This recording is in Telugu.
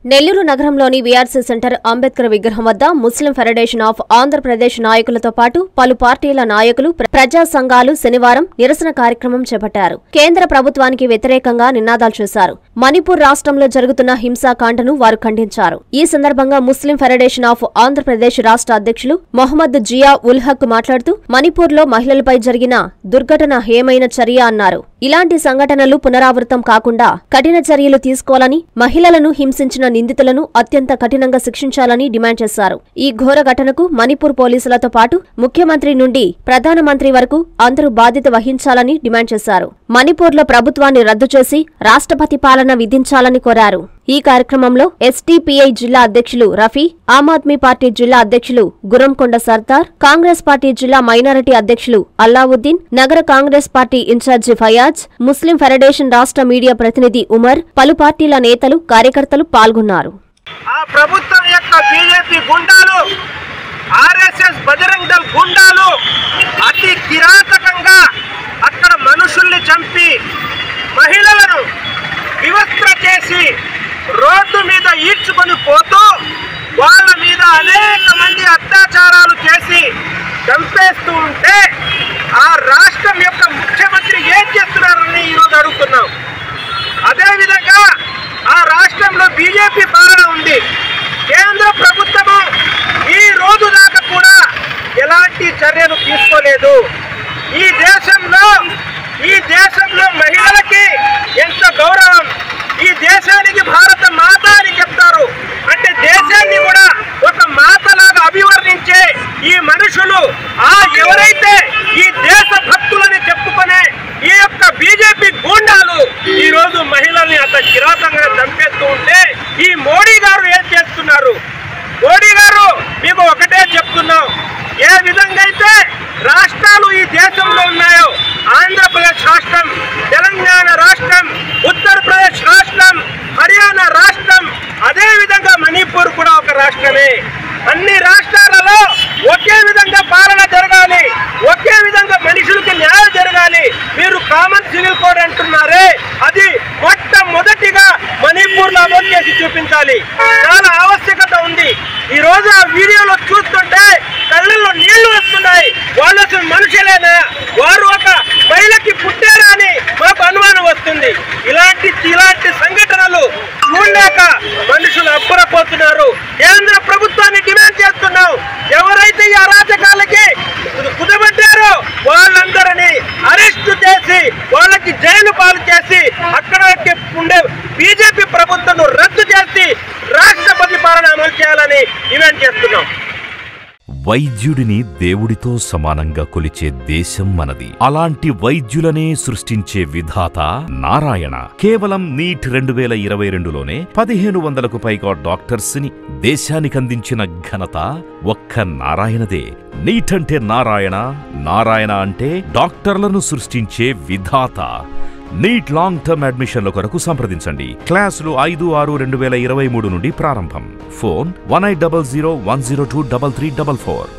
నెల్లూరు నగరంలోని వీఆర్సీ సెంటర్ అంబేద్కర్ విగ్రహం వద్ద ముస్లిం ఫెడరేషన్ ఆఫ్ ఆంధ్రప్రదేశ్ నాయకులతో పాటు పలు పార్టీల నాయకులు ప్ర- ప్రజా సంఘాలు శనివారం నిరసన కార్యక్రమం చేపట్టారు కేంద్ర ప్రభుత్వానికి వ్యతిరేకంగా నినాదాలు చేశారు మణిపూర్ రాష్ట్రంలో జరుగుతున్న హింసాకాండను వారు ఖండించారు ఈ సందర్భంగా ముస్లిం ఫెడరేషన్ ఆఫ్ ఆంధ్రప్రదేశ్ రాష్ట్ర అధ్యక్షులు మొహమ్మద్ జియా ఉల్ హక్ మాట్లాడుతూ మణిపూర్లో మహిళలపై జరిగిన దుర్ఘటన హేమైన చర్య అన్నారు ఇలాంటి సంఘటనలు పునరావృతం కాకుండా కఠిన చర్యలు తీసుకోవాలని మహిళలను హింసించిన నిందితులను అత్యంత కఠినంగా శిక్షించాలని డిమాండ్ చేశారు ఈ ఘోర ఘటనకు మణిపూర్ పోలీసులతో పాటు ముఖ్యమంత్రి నుండి ప్రధానమంత్రి వరకు అందరూ బాధ్యత వహించాలని డిమాండ్ చేశారు మణిపూర్లో ప్రభుత్వాన్ని రద్దు చేసి రాష్ట్రపతి పాలన విధించాలని కోరారు ఈ కార్యక్రమంలో ఎస్టీపీఐ జిల్లా అధ్యక్షులు రఫీ ఆమ్ ఆద్మీ పార్టీ జిల్లా అధ్యక్షులు గురంకొండ సర్దార్ కాంగ్రెస్ పార్టీ జిల్లా మైనారిటీ అధ్యక్షులు అల్లావుద్దీన్ నగర Congress party in-charge Fayaz Muslim federation రాష్ట్ర మీడియా ప్రతినిధి ఉమర్ పలు పార్టీల నేతలు కార్యకర్తలు పాల్గొన్నారు ఆ ప్రభుత్వం యొక్క బీజేపీ గుండాలు ఆర్ఎస్ఎస్ బజరంగ్ దళ్ గుండాలు అతి కిరాతకంగా అక్కడ మనుషుల్ని చంపి మహిళలను వివస్త్ర చేసి రోడ్డు మీద ఈడ్చుకొని పోతూ వాళ్ళ మీద అనేక మంది అత్యాచారాలు చేసి చంపేస్తూ ఉంటే ఆ రాష్ట్రం యొక్క ముఖ్యమంత్రి ఏం చేస్తున్నారని ఈరోజు అడుగుతున్నాం అదేవిధంగా ఆ రాష్ట్రంలో బీజేపీ పాలన ఉంది కేంద్ర ప్రభుత్వము ఈ రోజు దాకా కూడా ఎలాంటి చర్యలు తీసుకోలేదు ఈ దేశంలో ఈ దేశంలో మహిళలకి ఎంత గౌరవం ఈ దేశానికి భారత మాత అని చెప్తారు అంటే దేశాన్ని కూడా ఒక మాతలాగా అభివర్ణించే ఈ మనుషులు ఆ ఎవరైతే ఈ దేశ భక్తులని చెప్పుకునే ఈ యొక్క బీజేపీ గూండాలు ఈ రోజు మహిళల్ని అంత కిరాతంగా చంపేస్తూ ఉంటే ఈ మోడీ గారు ఏం చేస్తున్నారు మోడీ గారు మీకు ఒకటే చెప్తున్నాం ఏ విధంగా అయితే రాష్ట్రాలు ఈ దేశంలో ఉన్నాయో ఆంధ్రప్రదేశ్ రాష్ట్రం తెలంగాణ రాష్ట్రం ఉత్తరప్రదేశ్ రాష్ట్రం హర్యానా రాష్ట్రం అదే విధంగా మణిపూర్ కూడా ఒక రాష్ట్రమే అన్ని రాష్ట్రాలలో ఒకే విధంగా పాలన జరగాలి ఒకే విధంగా మనుషులకి న్యాయం జరగాలి మీరు కామన్ సివిల్ కోడ్ అంటున్నారే అది మొట్టమొదటిగా మణిపూర్ లో అమలు చేసి చూపించాలి చాలా ఆవశ్యకత ఉంది ఈ రోజు ఆ వీడియోలో చూస్తుంటే కళ్ళల్లో నీళ్లు వస్తున్నాయి వాళ్ళు అసలు మనుషులేనా వారు ఒక మహిళకి పుట్టారా అని మాకు అనుమానం వస్తుంది ఇలాంటి ఇలాంటి సంఘటనలు చూడలేక మనుషులు అబ్బురపోతున్నారు కేంద్ర ప్రభుత్వాన్ని డిమాండ్ చేస్తున్నాం ఎవరైతే ఈ అరాచకాలకి కుదబడ్డారో వాళ్ళందరినీ అరెస్ట్ చేసి వాళ్ళకి జైలు పాలు చేసి అక్కడ ఉండే బీజేపీ ప్రభుత్వం రద్దు చేసి రాష్ట్రపతి పాలన అమలు చేయాలని డిమాండ్ చేస్తున్నాం వైద్యుడిని దేవుడితో సమానంగా కొలిచే దేశం మనది అలాంటి వైద్యులనే సృష్టించే విధాత నారాయణ కేవలం నీట్ రెండు వేల ఇరవై రెండులోనే పదిహేను వందలకు పైగా డాక్టర్స్ ని దేశానికందించిన ఘనత ఒక్క నారాయణదే నీట్ అంటే నారాయణ నారాయణ అంటే డాక్టర్లను సృష్టించే విధాత నీట్ లాంగ్ టర్మ్ అడ్మిషన్ల కొరకు సంప్రదించండి క్లాసులు ఐదు ఆరు రెండు వేల ఇరవై మూడు నుండి ప్రారంభం phone one eight double zero one zero two double three double four